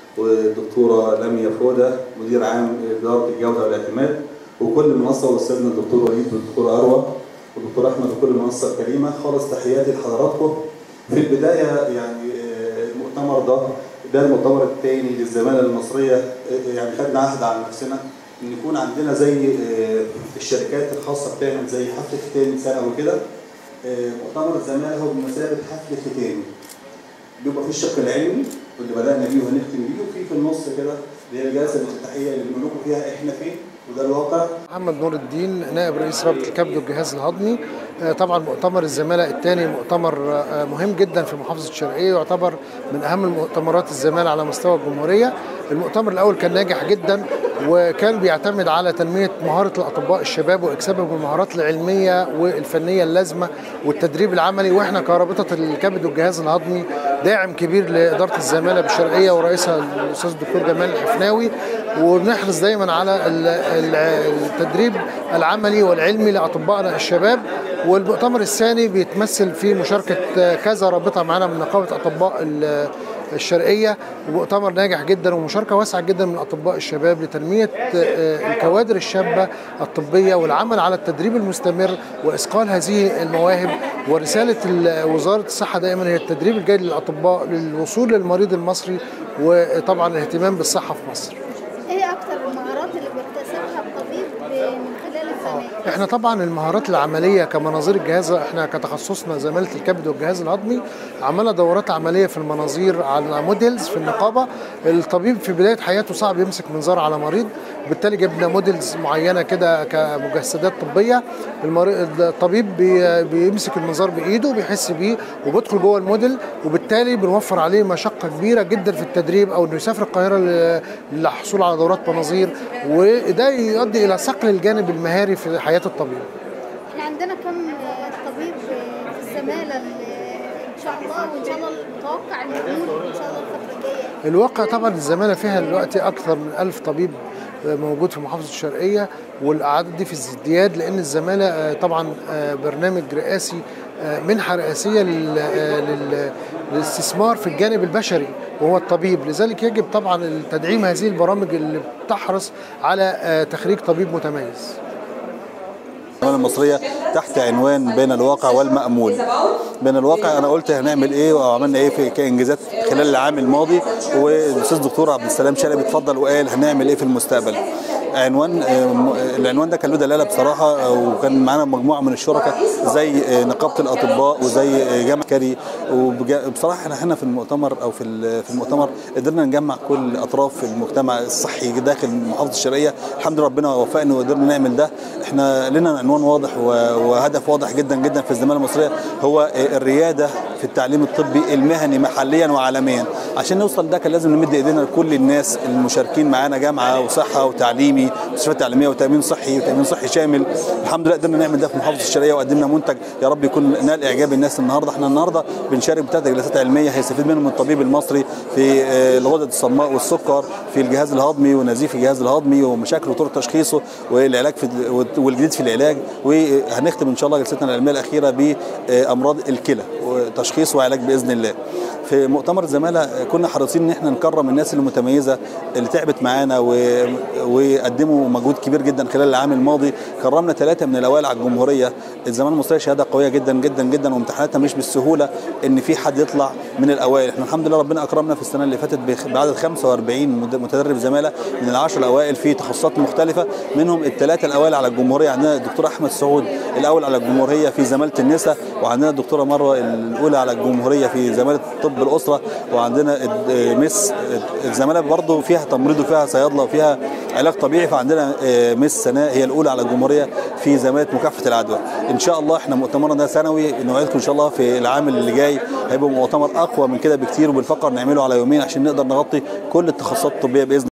والدكتوره لميا فوده مدير عام اداره الجوده والاعتماد وكل منصه واستاذنا الدكتور وليد والدكتور اروى والدكتور احمد وكل المنصه الكريمه خالص تحياتي لحضراتكم في البدايه يعني المؤتمر ده ده المؤتمر الثاني للزماله المصريه يعني خدنا عهد على نفسنا ان يكون عندنا زي الشركات الخاصه بتعمل زي حفل ختام سنوي كده مؤتمر الزماله هو بمثابه حفل ختام بيبقى في الشق العلمي واللي بدانا بيه وهنختم بيه وفي في النص كده اللي هي الجلسه الافتتاحيه اللي بنقول لكم فيها احنا فين وده الواقع محمد نور الدين نائب رئيس رابطه الكبد والجهاز الهضمي طبعا مؤتمر الزماله الثاني مؤتمر مهم جدا في محافظه الشرقيه يعتبر من اهم المؤتمرات الزماله على مستوى الجمهوريه المؤتمر الاول كان ناجح جدا وكان بيعتمد على تنميه مهاره الاطباء الشباب واكسابهم بالمهارات العلميه والفنيه اللازمه والتدريب العملي واحنا كرابطه الكبد والجهاز الهضمي داعم كبير لاداره الزماله بالشرقيه ورئيسها الاستاذ الدكتور جمال الحفناوي وبنحرص دايما على التدريب العملي والعلمي لاطبائنا الشباب والمؤتمر الثاني بيتمثل في مشاركه كذا رابطه معانا من نقابه اطباء الشرقيه ومؤتمر ناجح جدا ومشاركه واسعه جدا من اطباء الشباب لتنميه الكوادر الشابه الطبيه والعمل على التدريب المستمر واثقال هذه المواهب ورساله وزاره الصحه دائما هي التدريب الجيد للاطباء للوصول للمريض المصري وطبعا الاهتمام بالصحه في مصر. ايه اكتر المهارات اللي بيكتسبها الطبيب من خلال الزمالة؟ احنا طبعا المهارات العمليه كمناظير الجهاز احنا كتخصصنا زماله الكبد والجهاز الهضمي عملنا دورات عمليه في المناظير على موديلز في النقابه الطبيب في بدايه حياته صعب يمسك منظار على مريض وبالتالي جبنا موديلز معينه كده كمجسدات طبيه الطبيب بيمسك المنظار بايده وبيحس بيه وبيدخل جوه الموديل وبالتالي بنوفر عليه مشقه كبيره جدا في التدريب او انه يسافر القاهره للحصول على دورات مناظير وده يؤدي الى صقل الجانب المهاري في حياه الطبيب. احنا عندنا كم طبيب في الزماله ان شاء الله وان شاء الله متوقع ان يكون ان شاء الله الفتره الجايه. الواقع طبعا الزماله فيها دلوقتي اكثر من ألف طبيب موجود في محافظه الشرقيه والاعداد دي في ازدياد لان الزماله طبعا برنامج رئاسي منحه رئاسيه للاستثمار في الجانب البشري وهو الطبيب لذلك يجب طبعا تدعيم هذه البرامج اللي بتحرص على تخريج طبيب متميز الزمالة المصرية تحت عنوان بين الواقع والمأمول بين الواقع أنا قلت هنعمل إيه وعملنا إيه في كإنجازات خلال العام الماضي والأستاذ الدكتور عبد السلام شلبي اتفضل وقال هنعمل إيه في المستقبل عنوان العنوان ده كان له دلاله بصراحه وكان معانا مجموعه من الشركاء زي نقابه الاطباء وزي جامعه كاري وبصراحه احنا هنا في المؤتمر او في في المؤتمر قدرنا نجمع كل اطراف المجتمع الصحي داخل محافظه الشرقيه الحمد لله ربنا وفقنا وقدرنا نعمل ده احنا لنا عنوان واضح وهدف واضح جدا جدا في الزماله المصريه هو الرياده في التعليم الطبي المهني محليا وعالميا عشان نوصل ده كان لازم نمد ايدينا لكل الناس المشاركين معانا جامعه وصحه وتعليمي مستشفيات تعليميه وتامين صحي وتامين صحي شامل الحمد لله قدرنا نعمل ده في محافظه الشرقيه وقدمنا منتج يا رب يكون نال اعجاب الناس النهارده احنا النهارده بنشارك بثلاث جلسات علميه هيستفيد منهم الطبيب المصري في الغدد الصماء والسكر في الجهاز الهضمي ونزيف الجهاز الهضمي ومشاكل وطرق تشخيصه والعلاج في والجديد في العلاج وهنختم ان شاء الله جلستنا العلميه الاخيره بامراض الكلى وتشخيص وعلاج باذن الله في مؤتمر الزماله كنا حريصين ان احنا نكرم الناس المتميزه اللي تعبت معانا و... وقدموا مجهود كبير جدا خلال العام الماضي كرمنا ثلاثه من الاوائل على الجمهوريه الزماله المصريه شهاده قويه جدا جدا جدا وامتحاناتها مش بالسهوله ان في حد يطلع من الاوائل احنا الحمد لله ربنا اكرمنا في السنه اللي فاتت بعدد 45 متدرب زماله من العشر الاوائل في تخصصات مختلفه منهم الثلاثه الاوائل على الجمهوريه عندنا الدكتور احمد سعود الاول على الجمهوريه في زماله النساء وعندنا الدكتوره مروه الاولى على الجمهوريه في زماله طب الاسره وعندنا مس الزماله برضه فيها تمريض وفيها صيادله وفيها علاج طبيعي فعندنا مس سناء هي الاولى على الجمهوريه في زماله مكافحه العدوى ان شاء الله احنا مؤتمرنا ده سنوي نوعدكم ان شاء الله في العام اللي جاي هيبقى مؤتمر اقوى من كده بكتير وبنفكر نعمله على يومين عشان نقدر نغطي كل التخصصات الطبيه باذن